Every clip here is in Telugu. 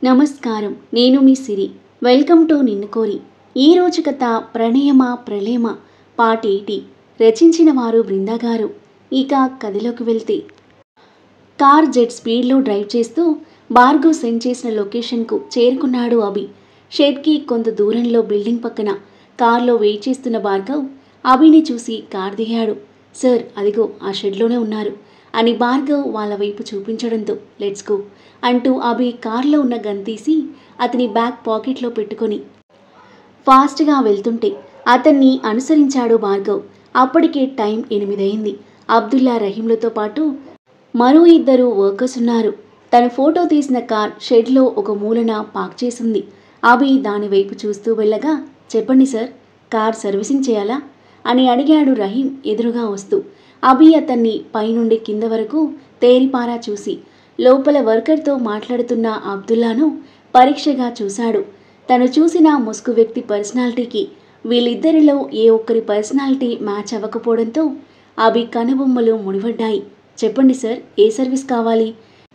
నమస్కారం నేను మీ సిరి వెల్కమ్ టు నిన్ను కోరి ఈ రోజు కథ ప్రణయమ ప్రళయమ పార్ట్ ఎయిటీ రచించిన వారు బృందా గారు ఇక కథలోకి వెళ్తే కార్ జెట్ స్పీడ్లో డ్రైవ్ చేస్తూ భార్గవ్ సెండ్ చేసిన లొకేషన్కు చేరుకున్నాడు అభి షెడ్కి కొంత దూరంలో బిల్డింగ్ పక్కన కార్లో వెయిట్ చేస్తున్న భార్గవ్ అభిని చూసి కార్ దిగాడు సార్ అదిగో ఆ షెడ్లోనే ఉన్నారు అని భార్గవ్ వాళ్ళ వైపు చూపించడంతో లెట్స్ గో అంటూ అభి కార్లో ఉన్న గన్ తీసి అతని బ్యాక్ పాకెట్లో పెట్టుకొని ఫాస్ట్గా వెళ్తుంటే అతన్ని అనుసరించాడు భార్గవ్ అప్పటికే టైం ఎనిమిదయింది అబ్దుల్లా రహీంలతో పాటు మరో ఇద్దరు వర్కర్స్ ఉన్నారు తన ఫోటో తీసిన కార్ షెడ్లో ఒక మూలన పార్క్ చేసింది అభి దాని వైపు చూస్తూ వెళ్ళగా చెప్పండి సార్ కార్ సర్వీసింగ్ చేయాలా అని అడిగాడు రహీం ఎదురుగా వస్తూ అభి అతన్ని పైనుండి కింద వరకు తేరిపారా చూసి లోపల వర్కర్తో మాట్లాడుతున్న అబ్దుల్లాను పరీక్షగా చూశాడు తను చూసిన ముసుగు వ్యక్తి పర్సనాలిటీకి వీళ్ళిద్దరిలో ఏ ఒక్కరి పర్సనాలిటీ మ్యాచ్ అవ్వకపోవడంతో అభి కనుబొమ్మలు ముడిపడ్డాయి చెప్పండి సార్ ఏ సర్వీస్ కావాలి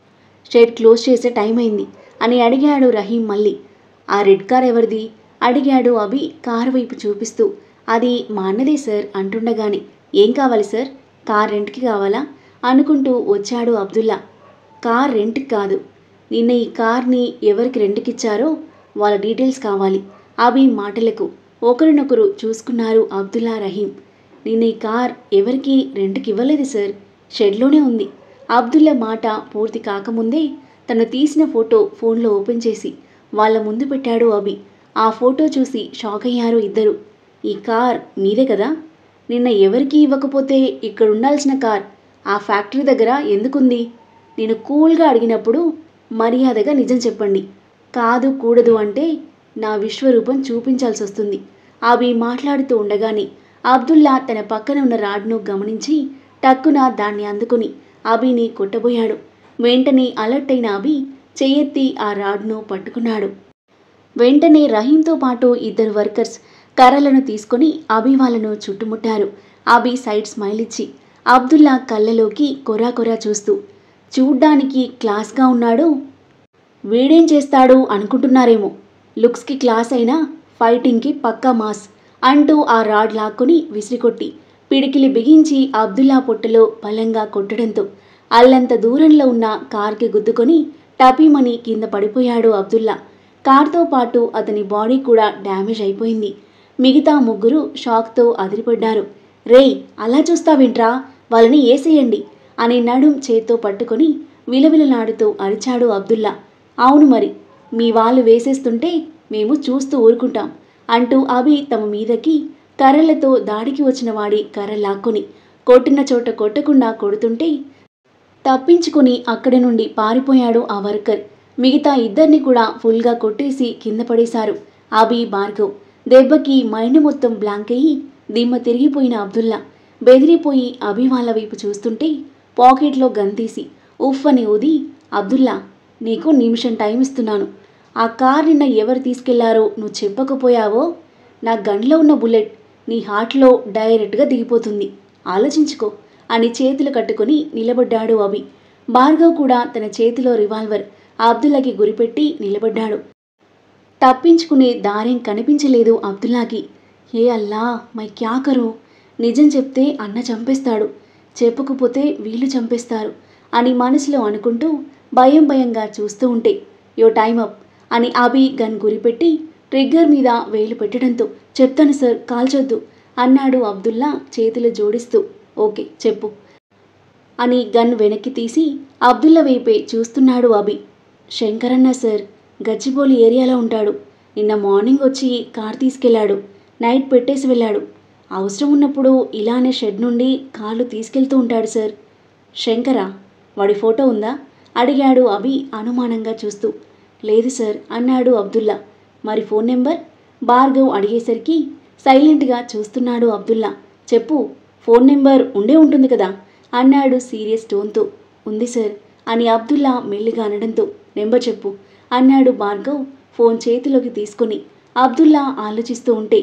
షెడ్ క్లోజ్ చేసే టైం అయింది అని అడిగాడు రహీం మళ్ళీ ఆ రెడ్ కార్ ఎవరిది అడిగాడు అభి కారు వైపు చూపిస్తూ అది మా అన్నదే సార్ అంటుండగానే ఏం కావాలి సార్ కార్ రెంట్కి కావాలా అనుకుంటూ వచ్చాడు అబ్దుల్లా కార్ రెంట్కి కాదు నిన్న ఈ కార్ని ఎవరికి రెంట్కిచ్చారో వాళ్ళ డీటెయిల్స్ కావాలి అభి మాటలకు ఒకరినొకరు చూసుకున్నారు అబ్దుల్లా రహీం నిన్న ఈ కార్ ఎవరికి రెంట్కి ఇవ్వలేదు సార్ షెడ్లోనే ఉంది అబ్దుల్లా మాట పూర్తి కాకముందే తను తీసిన ఫోటో ఫోన్లో ఓపెన్ చేసి వాళ్ళ ముందు పెట్టాడు అభి ఆ ఫోటో చూసి షాక్ అయ్యారు ఇద్దరు ఈ కార్ మీదే కదా నిన్న ఎవరికి ఇవ్వకపోతే ఇక్కడ ఉండాల్సిన కార్ ఆ ఫ్యాక్టరీ దగ్గర ఎందుకుంది నేను కూల్గా అడిగినప్పుడు మర్యాదగా నిజం చెప్పండి కాదు కూడదు అంటే నా విశ్వరూపం చూపించాల్సి వస్తుంది అవి మాట్లాడుతూ ఉండగానే అబ్దుల్లా తన పక్కన ఉన్న రాడ్ను గమనించి టక్కున దాన్ని అందుకుని అభిని కొట్టబోయాడు వెంటనే అలర్ట్ అయిన అభి చెయ్యెత్తి ఆ రాడ్ను పట్టుకున్నాడు వెంటనే రహీంతో పాటు ఇద్దరు వర్కర్స్ కర్రలను తీసుకొని అభి వాళ్ళను చుట్టుముట్టారు అభి సైడ్ స్మైల్ ఇచ్చి అబ్దుల్లా కళ్ళలోకి కొరా కొరా చూస్తూ చూడ్డానికి క్లాస్గా ఉన్నాడు వీడేం చేస్తాడు అనుకుంటున్నారేమో లుక్స్కి క్లాస్ అయినా ఫైటింగ్కి పక్కా మాస్ అంటూ ఆ రాడ్ లాక్కుని విసిరికొట్టి పిడికిలి బిగించి అబ్దుల్లా పొట్టలో బలంగా కొట్టడంతో అల్లంత దూరంలో ఉన్న కార్కి గుద్దుకొని టపీమని కింద పడిపోయాడు అబ్దుల్లా కార్తో పాటు అతని బాడీ కూడా డ్యామేజ్ అయిపోయింది మిగతా ముగ్గురు షాక్తో అదిరిపడ్డారు రేయ్ అలా చూస్తావేంట్రా వాళ్ళని ఏసేయండి అని నడుం చేత్తో పట్టుకొని విలవిలలాడుతూ అరిచాడు అబ్దుల్లా అవును మరి మీ వాళ్ళు వేసేస్తుంటే మేము చూస్తూ ఊరుకుంటాం అంటూ అభి తమ మీదకి కర్రలతో దాడికి వచ్చిన వాడి కర్ర లాక్కొని కొట్టిన చోట కొట్టకుండా కొడుతుంటే తప్పించుకుని అక్కడి నుండి పారిపోయాడు ఆ వర్కర్ మిగతా ఇద్దరిని కూడా ఫుల్గా కొట్టేసి కింద పడేశారు అభి భార్గవ్ దెబ్బకి మైండ్ మొత్తం బ్లాంక్ అయ్యి దిమ్మ తిరిగిపోయిన అబ్దుల్లా బెదిరిపోయి అభి వాళ్ళ వైపు చూస్తుంటే పాకెట్లో గన్ తీసి ఉఫ్ అని ఊది అబ్దుల్లా నీకు నిమిషం టైం ఇస్తున్నాను ఆ కార్ నిన్న ఎవరు తీసుకెళ్లారో నువ్వు చెప్పకపోయావో నా గన్లో ఉన్న బుల్లెట్ నీ హార్ట్లో డైరెక్ట్గా దిగిపోతుంది ఆలోచించుకో అని చేతులు కట్టుకొని నిలబడ్డాడు అభి భార్గవ్ కూడా తన చేతిలో రివాల్వర్ అబ్దుల్లాకి గురిపెట్టి నిలబడ్డాడు తప్పించుకునే దారేం కనిపించలేదు అబ్దుల్లాకి ఏ అల్లా మై క్యా కరో నిజం చెప్తే అన్న చంపేస్తాడు చెప్పకపోతే వీళ్ళు చంపేస్తారు అని మనసులో అనుకుంటూ భయం భయంగా చూస్తూ ఉంటే యో టైమ్ అప్ అని అభి గన్ గురిపెట్టి ట్రిగ్గర్ మీద వేలు పెట్టడంతో చెప్తాను సార్ కాల్చొద్దు అన్నాడు అబ్దుల్లా చేతులు జోడిస్తూ ఓకే చెప్పు అని గన్ వెనక్కి తీసి అబ్దుల్లా వైపే చూస్తున్నాడు అభి శంకరన్న సార్ గచ్చిబౌలి ఏరియాలో ఉంటాడు నిన్న మార్నింగ్ వచ్చి కార్ తీసుకెళ్లాడు నైట్ పెట్టేసి వెళ్ళాడు అవసరం ఉన్నప్పుడు ఇలానే షెడ్ నుండి కార్లు తీసుకెళ్తూ ఉంటాడు సార్ శంకరా వాడి ఫోటో ఉందా అడిగాడు అభి అనుమానంగా చూస్తూ లేదు సార్ అన్నాడు అబ్దుల్లా మరి ఫోన్ నెంబర్ భార్గవ్ అడిగేసరికి సైలెంట్గా చూస్తున్నాడు అబ్దుల్లా చెప్పు ఫోన్ నెంబర్ ఉండే ఉంటుంది కదా అన్నాడు సీరియస్ టోన్తో ఉంది సార్ అని అబ్దుల్లా మెల్లిగా అనడంతో నెంబర్ చెప్పు అన్నాడు భార్గవ్ ఫోన్ చేతిలోకి తీసుకొని అబ్దుల్లా ఆలోచిస్తూ ఉంటే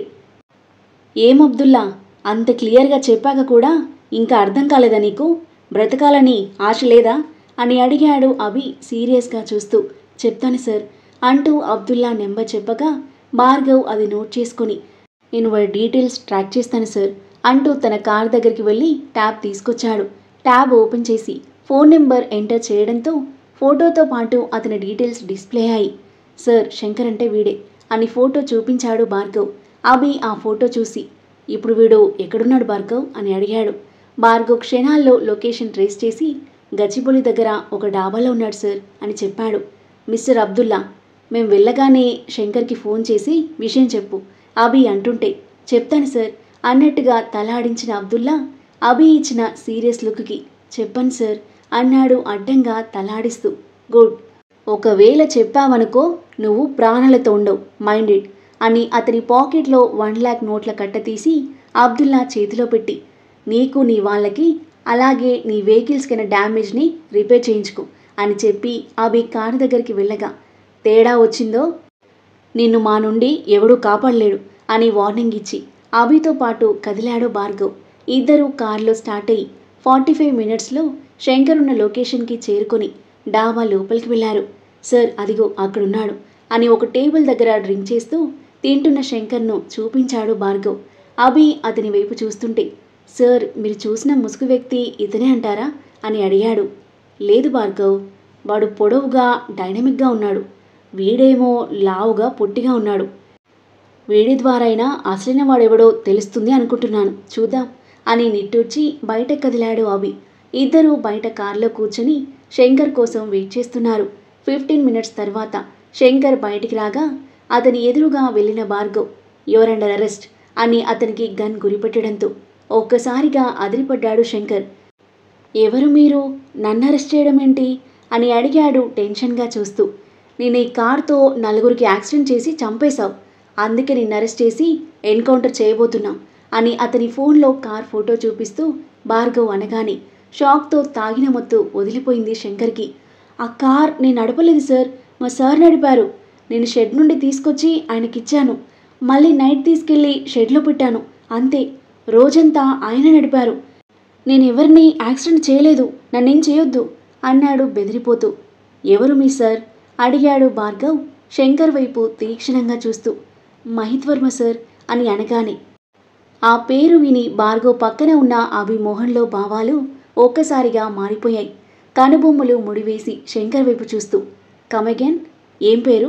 ఏం అబ్దుల్లా అంత క్లియర్గా చెప్పాక కూడా ఇంకా అర్థం కాలేదా నీకు బ్రతకాలని ఆశ లేదా అని అడిగాడు అభి సీరియస్గా చూస్తూ చెప్తాను సార్ అంటూ అబ్దుల్లా నెంబర్ చెప్పగా భార్గవ్ అది నోట్ చేసుకొని నేను వాడి డీటెయిల్స్ ట్రాక్ చేస్తాను సార్ అంటూ తన కార్ దగ్గరికి వెళ్ళి ట్యాబ్ తీసుకొచ్చాడు ట్యాబ్ ఓపెన్ చేసి ఫోన్ నెంబర్ ఎంటర్ చేయడంతో ఫోటోతో పాటు అతని డీటెయిల్స్ డిస్ప్లే అయ్యి సార్ శంకర్ అంటే వీడే అని ఫోటో చూపించాడు భార్గవ్ అభి ఆ ఫోటో చూసి ఇప్పుడు వీడు ఎక్కడున్నాడు భార్గవ్ అని అడిగాడు భార్గవ్ క్షణాల్లో లొకేషన్ ట్రేస్ చేసి గచ్చిబౌలి దగ్గర ఒక డాబాలో ఉన్నాడు సార్ అని చెప్పాడు మిస్టర్ అబ్దుల్లా మేము వెళ్ళగానే శంకర్కి ఫోన్ చేసి విషయం చెప్పు అభి అంటుంటే చెప్తాను సార్ అన్నట్టుగా తల ఆడించిన అబ్దుల్లా అభి ఇచ్చిన సీరియస్ లుక్కి చెప్పండి సార్ అన్నాడు అడ్డంగా తలాడిస్తూ గుడ్ ఒకవేళ చెప్పావనుకో నువ్వు ప్రాణాలతో ఉండవు మైండెడ్ అని అతని పాకెట్లో వన్ ల్యాక్ నోట్ల కట్ట తీసి అబ్దుల్లా చేతిలో పెట్టి నీకు నీ వాళ్ళకి అలాగే నీ వెహికల్స్కైన డ్యామేజ్ని రిపేర్ చేయించుకో అని చెప్పి అవి కారు దగ్గరికి వెళ్ళగా తేడా వచ్చిందో నిన్ను మా నుండి ఎవడూ కాపాడలేడు అని వార్నింగ్ ఇచ్చి అభితో పాటు కదిలాడు భార్గవ్ ఇద్దరూ కారులో స్టార్ట్ అయ్యి ఫార్టీ ఫైవ్ మినిట్స్లో శంకర్ ఉన్న లొకేషన్కి చేరుకొని డాబా లోపలికి వెళ్ళారు సార్ అదిగో అక్కడున్నాడు అని ఒక టేబుల్ దగ్గర డ్రింక్ చేస్తూ తింటున్న శంకర్ను చూపించాడు భార్గవ్ అభి అతని వైపు చూస్తుంటే సార్ మీరు చూసిన ముసుగు వ్యక్తి ఇతనే అంటారా అని అడిగాడు లేదు భార్గవ్ వాడు పొడవుగా డైనమిక్గా ఉన్నాడు వీడేమో లావుగా పొట్టిగా ఉన్నాడు వీడి ద్వారా అయినా అసలైన వాడెవడో తెలుస్తుంది అనుకుంటున్నాను చూద్దాం అని నిట్టూర్చి బయట కదిలాడు అభి ఇద్దరూ బయట కారులో కూర్చొని శంకర్ కోసం వెయిట్ చేస్తున్నారు ఫిఫ్టీన్ మినిట్స్ తర్వాత శంకర్ బయటికి రాగా అతని ఎదురుగా వెళ్ళిన భార్గవ్ యువర్ అండర్ అరెస్ట్ అని అతనికి గన్ గురిపెట్టడంతో ఒక్కసారిగా అదిరిపడ్డాడు శంకర్ ఎవరు మీరు నన్ను అరెస్ట్ చేయడం ఏంటి అని అడిగాడు టెన్షన్గా చూస్తూ నేను ఈ కార్తో నలుగురికి యాక్సిడెంట్ చేసి చంపేశావు అందుకే నిన్ను అరెస్ట్ చేసి ఎన్కౌంటర్ చేయబోతున్నాం అని అతని ఫోన్లో కార్ ఫోటో చూపిస్తూ భార్గవ్ అనగానే షాక్తో తాగిన మొత్తు వదిలిపోయింది శంకర్కి ఆ కార్ నేను నడపలేదు సార్ మా సార్ నడిపారు నేను షెడ్ నుండి తీసుకొచ్చి ఆయనకిచ్చాను మళ్ళీ నైట్ తీసుకెళ్ళి షెడ్లో పెట్టాను అంతే రోజంతా ఆయన నడిపారు నేను ఎవరిని యాక్సిడెంట్ చేయలేదు నన్నేం చేయొద్దు అన్నాడు బెదిరిపోతూ ఎవరు మీ సార్ అడిగాడు భార్గవ్ శంకర్ వైపు తీక్షణంగా చూస్తూ మహిత్ వర్మ సార్ అని అనగానే ఆ పేరు విని భార్గవ్ పక్కన ఉన్న అభి మొహంలో భావాలు ఒక్కసారిగా మారిపోయాయి కనుబొమ్మలు ముడివేసి శంకర్ వైపు చూస్తూ కమగెన్ ఏం పేరు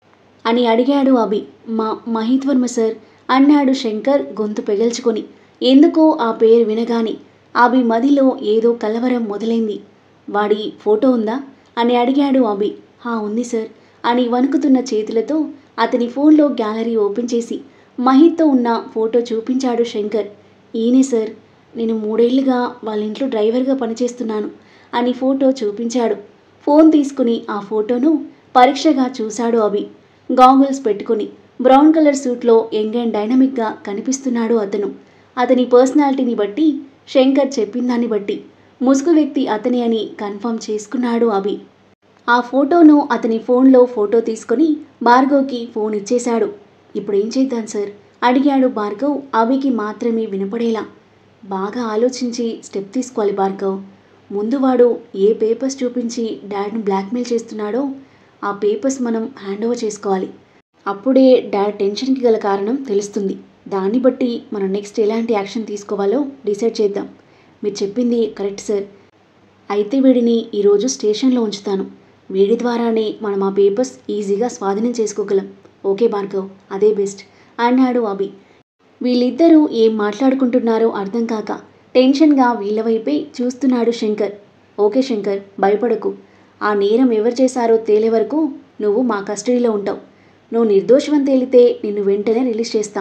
అని అడిగాడు అభి మా మహిత్ వర్మ సార్ అన్నాడు శంకర్ గొంతు పెగల్చుకొని ఎందుకో ఆ పేరు వినగానే అభి మదిలో ఏదో కలవరం మొదలైంది వాడి ఫోటో ఉందా అని అడిగాడు అభి హా ఉంది సార్ అని వణుకుతున్న చేతులతో అతని ఫోన్లో గ్యాలరీ ఓపెన్ చేసి మహిత్తో ఉన్న ఫోటో చూపించాడు శంకర్ ఈయనే సార్ నేను మూడేళ్లుగా వాళ్ళ ఇంట్లో డ్రైవర్గా పనిచేస్తున్నాను అని ఫోటో చూపించాడు ఫోన్ తీసుకుని ఆ ఫోటోను పరీక్షగా చూశాడు అభి గాగుల్స్ పెట్టుకుని బ్రౌన్ కలర్ సూట్లో యంగ్ అండ్ డైనమిక్గా కనిపిస్తున్నాడు అతను అతని పర్సనాలిటీని బట్టి శంకర్ చెప్పిన దాన్ని బట్టి ముసుగు వ్యక్తి అతని అని కన్ఫర్మ్ చేసుకున్నాడు అభి ఆ ఫోటోను అతని ఫోన్లో ఫోటో తీసుకొని భార్గవ్కి ఫోన్ ఇచ్చేశాడు ఇప్పుడు ఏం చేద్దాం సార్ అడిగాడు భార్గవ్ అభికి మాత్రమే వినపడేలా బాగా ఆలోచించి స్టెప్ తీసుకోవాలి భార్గవ్ ముందు వాడు ఏ పేపర్స్ చూపించి డాడ్ను బ్లాక్మెయిల్ చేస్తున్నాడో ఆ పేపర్స్ మనం హ్యాండ్ ఓవర్ చేసుకోవాలి అప్పుడే డాడ్ టెన్షన్కి గల కారణం తెలుస్తుంది దాన్ని బట్టి మనం నెక్స్ట్ ఎలాంటి యాక్షన్ తీసుకోవాలో డిసైడ్ చేద్దాం మీరు చెప్పింది కరెక్ట్ సార్ అయితే వీడిని ఈరోజు స్టేషన్లో ఉంచుతాను వీడి ద్వారానే మనం ఆ పేపర్స్ ఈజీగా స్వాధీనం చేసుకోగలం ఓకే భార్గవ్ అదే బెస్ట్ అన్నాడు అభి వీళ్ళిద్దరూ ఏం మాట్లాడుకుంటున్నారో అర్థం కాక టెన్షన్గా వీళ్ళ వైపే చూస్తున్నాడు శంకర్ ఓకే శంకర్ భయపడకు ఆ నేరం ఎవరు చేశారో తేలే వరకు నువ్వు మా కస్టడీలో ఉంటావు నువ్వు నిర్దోషమని తేలితే నిన్ను వెంటనే రిలీజ్ చేస్తాం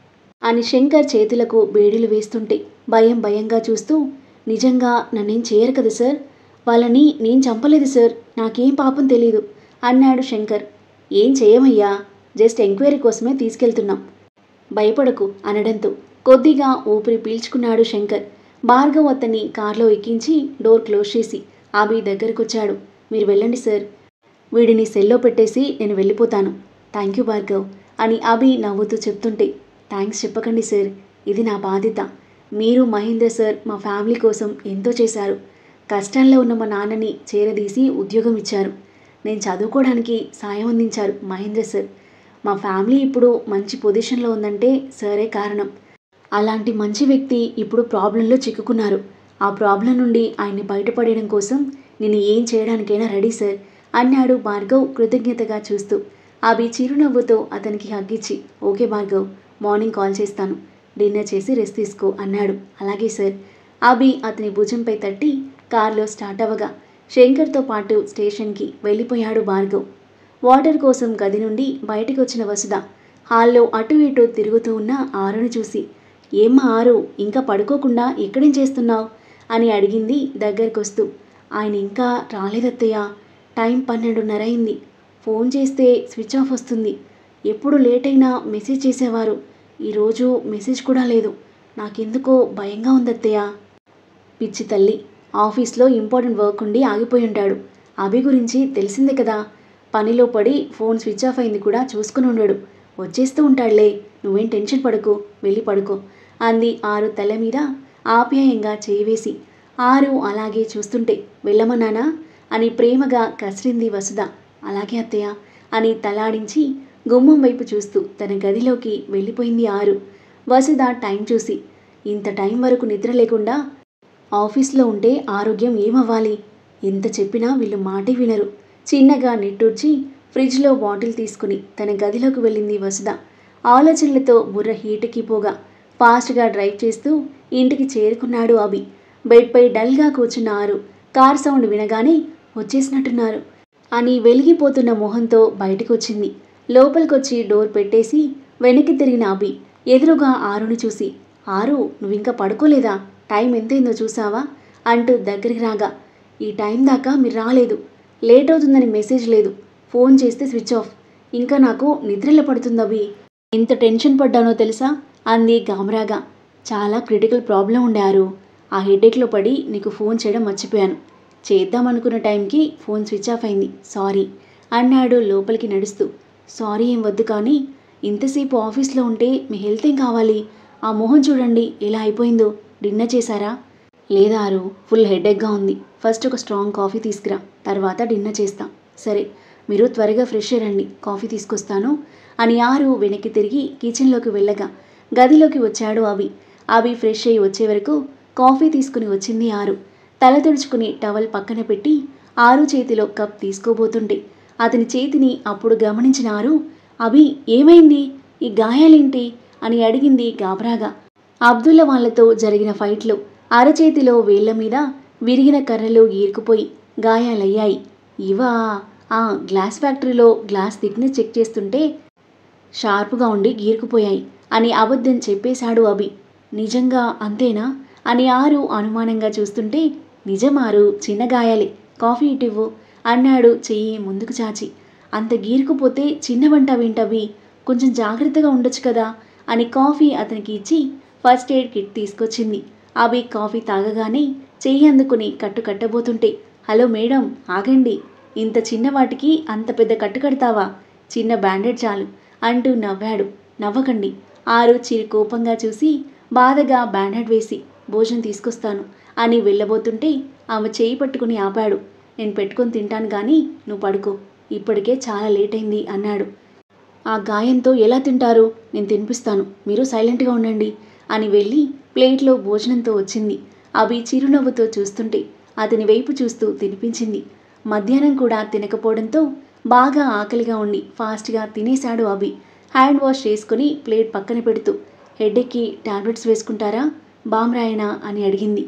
అని శంకర్ చేతులకు బేడీలు వేస్తుంటే భయం భయంగా చూస్తూ నిజంగా నన్నేం చేయరు కదా సార్ వాళ్ళని నేను చంపలేదు సార్ నాకేం పాపం తెలీదు అన్నాడు శంకర్ ఏం చేయమయ్యా జస్ట్ ఎంక్వైరీ కోసమే తీసుకెళ్తున్నాం భయపడకు అనడంతో కొద్దిగా ఊపిరి పీల్చుకున్నాడు శంకర్ భార్గవ్ అతన్ని కారులో ఎక్కించి డోర్ క్లోజ్ చేసి అభి దగ్గరకొచ్చాడు మీరు వెళ్ళండి సార్ వీడిని సెల్లో పెట్టేసి నేను వెళ్ళిపోతాను థ్యాంక్ యూ భార్గవ్ అని అభి నవ్వుతూ చెప్తుంటే థ్యాంక్స్ చెప్పకండి సార్ ఇది నా బాధ్యత మీరు మహేంద్ర సార్ మా ఫ్యామిలీ కోసం ఎంతో చేశారు కష్టాల్లో ఉన్న మా నాన్నని చేరదీసి ఉద్యోగం ఇచ్చారు నేను చదువుకోవడానికి సాయం అందించారు మహేంద్ర సార్ మా ఫ్యామిలీ ఇప్పుడు మంచి పొజిషన్లో ఉందంటే సరే కారణం అలాంటి మంచి వ్యక్తి ఇప్పుడు ప్రాబ్లంలో చిక్కుకున్నారు ఆ ప్రాబ్లం నుండి ఆయన్ని బయటపడేయడం కోసం నేను ఏం చేయడానికైనా రెడీ సార్ అన్నాడు భార్గవ్ కృతజ్ఞతగా చూస్తూ అభి చిరునవ్వుతో అతనికి హగ్గిచ్చి ఓకే భార్గవ్ మార్నింగ్ కాల్ చేస్తాను డిన్నర్ చేసి రెస్ట్ తీసుకో అన్నాడు అలాగే సార్ అభి అతని భుజంపై తట్టి కారులో స్టార్ట్ అవ్వగా శంకర్తో పాటు స్టేషన్కి వెళ్ళిపోయాడు భార్గవ్ వాటర్ కోసం గది నుండి బయటకు వచ్చిన వసుధ హాల్లో అటు ఇటు తిరుగుతూ ఉన్న ఆరుని చూసి ఏమ్మా ఆరు ఇంకా పడుకోకుండా ఎక్కడేం చేస్తున్నావు అని అడిగింది దగ్గరకొస్తూ ఆయన ఇంకా రాలేదత్తయ్య టైం పన్నెండున్నర అయింది ఫోన్ చేస్తే స్విచ్ ఆఫ్ వస్తుంది ఎప్పుడు లేట్ అయినా మెసేజ్ చేసేవారు ఈరోజు మెసేజ్ కూడా లేదు నాకెందుకో భయంగా ఉందత్తయ్య పిచ్చి తల్లి ఆఫీస్లో ఇంపార్టెంట్ వర్క్ ఉండి ఆగిపోయి ఉంటాడు అభి గురించి తెలిసిందే కదా పనిలో పడి ఫోన్ స్విచ్ ఆఫ్ అయింది కూడా చూసుకుని ఉండడు వచ్చేస్తూ ఉంటాడులే నువ్వేం టెన్షన్ పడుకో వెళ్ళి పడుకో అంది ఆరు తల మీద ఆప్యాయంగా చేయి వేసి ఆరు అలాగే చూస్తుంటే వెళ్ళమన్నానా అని ప్రేమగా కసిరింది వసుధ అలాగే అత్తయ్య అని తలాడించి గుమ్మం వైపు చూస్తూ తన గదిలోకి వెళ్ళిపోయింది ఆరు వసుధ టైం చూసి ఇంత టైం వరకు నిద్ర లేకుండా ఆఫీస్లో ఉంటే ఆరోగ్యం ఏమవ్వాలి ఎంత చెప్పినా వీళ్ళు మాటే వినరు చిన్నగా నిట్టూర్చి ఫ్రిడ్జ్లో బాటిల్ తీసుకుని తన గదిలోకి వెళ్ళింది వసుధ ఆలోచనలతో బుర్ర హీటుకి పోగా ఫాస్ట్గా డ్రైవ్ చేస్తూ ఇంటికి చేరుకున్నాడు అభి బెడ్పై డల్గా కూర్చున్న ఆరు కార్ సౌండ్ వినగానే వచ్చేసినట్టున్నారు అని వెలిగిపోతున్న మొహంతో బయటకు వచ్చింది లోపలికొచ్చి డోర్ పెట్టేసి వెనక్కి తిరిగిన అభి ఎదురుగా ఆరుని చూసి ఆరు నువ్వింకా పడుకోలేదా టైం ఎంతైందో చూసావా అంటూ దగ్గరికి రాగా ఈ టైం దాకా మీరు రాలేదు లేట్ అవుతుందని మెసేజ్ లేదు ఫోన్ చేస్తే స్విచ్ ఆఫ్ ఇంకా నాకు నిద్రలో పడుతుంది అభి ఎంత టెన్షన్ పడ్డానో తెలుసా అంది గామరాగా చాలా క్రిటికల్ ప్రాబ్లం ఉండారు ఆ హెడేక్లో పడి నీకు ఫోన్ చేయడం మర్చిపోయాను చేద్దామనుకున్న టైంకి ఫోన్ స్విచ్ ఆఫ్ అయింది సారీ అన్నాడు లోపలికి నడుస్తూ సారీ ఏం వద్దు కానీ ఇంతసేపు ఆఫీస్లో ఉంటే మీ హెల్త్ ఏం కావాలి ఆ మొహం చూడండి ఎలా అయిపోయిందో డిన్నర్ చేశారా లేదా ఆరు ఫుల్ హెడేక్గా ఉంది ఫస్ట్ ఒక స్ట్రాంగ్ కాఫీ తీసుకురా తర్వాత డిన్నర్ చేస్తాం సరే మీరు త్వరగా ఫ్రెష్ అయ్యండి కాఫీ తీసుకొస్తాను అని ఆరు వెనక్కి తిరిగి కిచెన్లోకి వెళ్ళగా గదిలోకి వచ్చాడు అవి అవి ఫ్రెష్ అయ్యి వచ్చే వరకు కాఫీ తీసుకుని వచ్చింది ఆరు తల తుడుచుకుని టవల్ పక్కన పెట్టి ఆరు చేతిలో కప్ తీసుకోబోతుంటే అతని చేతిని అప్పుడు గమనించిన ఆరు అభి ఏమైంది ఈ గాయాలేంటి అని అడిగింది గాబరాగా అబ్దుల్లా వాళ్ళతో జరిగిన ఫైట్లో అరచేతిలో వేళ్ల మీద విరిగిన కర్రలు గీరుకుపోయి గాయాలయ్యాయి ఇవా ఆ గ్లాస్ ఫ్యాక్టరీలో గ్లాస్ థిక్నెస్ చెక్ చేస్తుంటే షార్ప్గా ఉండి గీరుకుపోయాయి అని అబద్ధం చెప్పేశాడు అభి నిజంగా అంతేనా అని ఆరు అనుమానంగా చూస్తుంటే నిజమారు చిన్న గాయాలే కాఫీ ఇటివ్వు అన్నాడు చెయ్యి ముందుకు చాచి అంత గీరుకుపోతే చిన్న వంట వింటవి కొంచెం జాగ్రత్తగా ఉండొచ్చు కదా అని కాఫీ అతనికి ఇచ్చి ఫస్ట్ ఎయిడ్ కిట్ తీసుకొచ్చింది అభి కాఫీ తాగగానే చెయ్యి అందుకుని కట్టు కట్టబోతుంటే హలో మేడం ఆగండి ఇంత చిన్న వాటికి అంత పెద్ద కట్టు కడతావా చిన్న బ్యాండెడ్ చాలు అంటూ నవ్వాడు నవ్వకండి ఆరు చిరు కోపంగా చూసి బాధగా బ్యాండెడ్ వేసి భోజనం తీసుకొస్తాను అని వెళ్ళబోతుంటే ఆమె చేయి పట్టుకుని ఆపాడు నేను పెట్టుకొని తింటాను కానీ నువ్వు పడుకో ఇప్పటికే చాలా లేట్ అయింది అన్నాడు ఆ గాయంతో ఎలా తింటారు నేను తినిపిస్తాను మీరు సైలెంట్గా ఉండండి అని వెళ్ళి ప్లేట్లో భోజనంతో వచ్చింది అవి చిరునవ్వుతో చూస్తుంటే అతని వైపు చూస్తూ తినిపించింది మధ్యాహ్నం కూడా తినకపోవడంతో బాగా ఆకలిగా ఉండి ఫాస్ట్గా తినేశాడు అభి హ్యాండ్ వాష్ చేసుకుని ప్లేట్ పక్కన పెడుతూ హెడ్ఏక్కి టాబ్లెట్స్ వేసుకుంటారా బామ్ రాయనా అని అడిగింది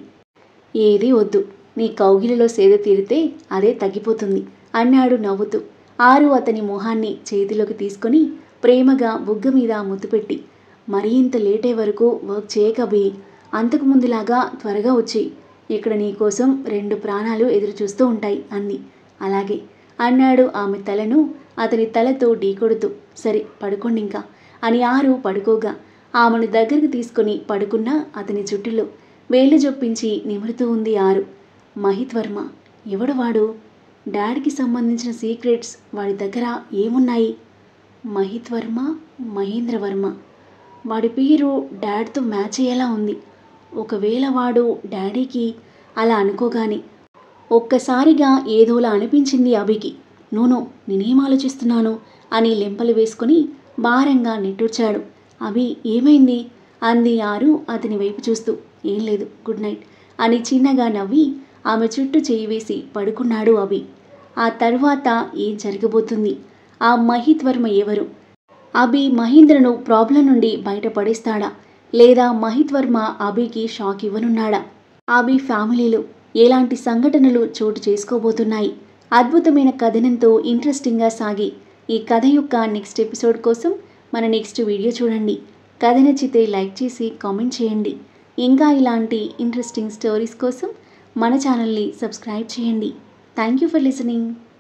ఏదీ వద్దు నీ కౌగిలిలో సేద తీరితే అదే తగ్గిపోతుంది అన్నాడు నవ్వుతూ ఆరు అతని మొహాన్ని చేతిలోకి తీసుకొని ప్రేమగా బుగ్గ మీద ముద్దుపెట్టి మరీ ఇంత లేటే వరకు వర్క్ చేయకబి అంతకు ముందులాగా త్వరగా వచ్చి ఇక్కడ నీకోసం రెండు ప్రాణాలు ఎదురు చూస్తూ ఉంటాయి అంది అలాగే అన్నాడు ఆమె తలను అతని తలతో ఢీకొడుతూ సరే పడుకోండి ఇంకా అని ఆరు పడుకోగా ఆమెను దగ్గరికి తీసుకొని పడుకున్న అతని జుట్టులో వేళ్ళు జొప్పించి నిమురుతూ ఉంది ఆరు మహిత్ వర్మ ఎవడు వాడు డాడీకి సంబంధించిన సీక్రెట్స్ వాడి దగ్గర ఏమున్నాయి మహిత్ వర్మ మహేంద్ర వర్మ వాడి పేరు డాడ్తో మ్యాచ్ అయ్యేలా ఉంది ఒకవేళ వాడు డాడీకి అలా అనుకోగానే ఒక్కసారిగా ఏదోలా అనిపించింది అభికి నూనో నేనేం ఆలోచిస్తున్నాను అని లెంపలు వేసుకుని భారంగా నిట్టూర్చాడు అభి ఏమైంది అంది ఆరు అతని వైపు చూస్తూ ఏం లేదు గుడ్ నైట్ అని చిన్నగా నవ్వి ఆమె చుట్టూ చేయి వేసి పడుకున్నాడు అభి ఆ తర్వాత ఏం జరగబోతుంది ఆ మహిత్ వర్మ ఎవరు అభి మహేంద్రను ప్రాబ్లం నుండి బయటపడేస్తాడా లేదా మహిత్ వర్మ అభికి షాక్ ఇవ్వనున్నాడా అభి ఫ్యామిలీలో ఎలాంటి సంఘటనలు చోటు చేసుకోబోతున్నాయి అద్భుతమైన కథనంతో ఇంట్రెస్టింగ్గా సాగి ఈ కథ యొక్క నెక్స్ట్ ఎపిసోడ్ కోసం మన నెక్స్ట్ వీడియో చూడండి కథ నచ్చితే లైక్ చేసి కామెంట్ చేయండి ఇంకా ఇలాంటి ఇంట్రెస్టింగ్ స్టోరీస్ కోసం మన ఛానల్ని సబ్స్క్రైబ్ చేయండి థ్యాంక్ యూ ఫర్ లిసనింగ్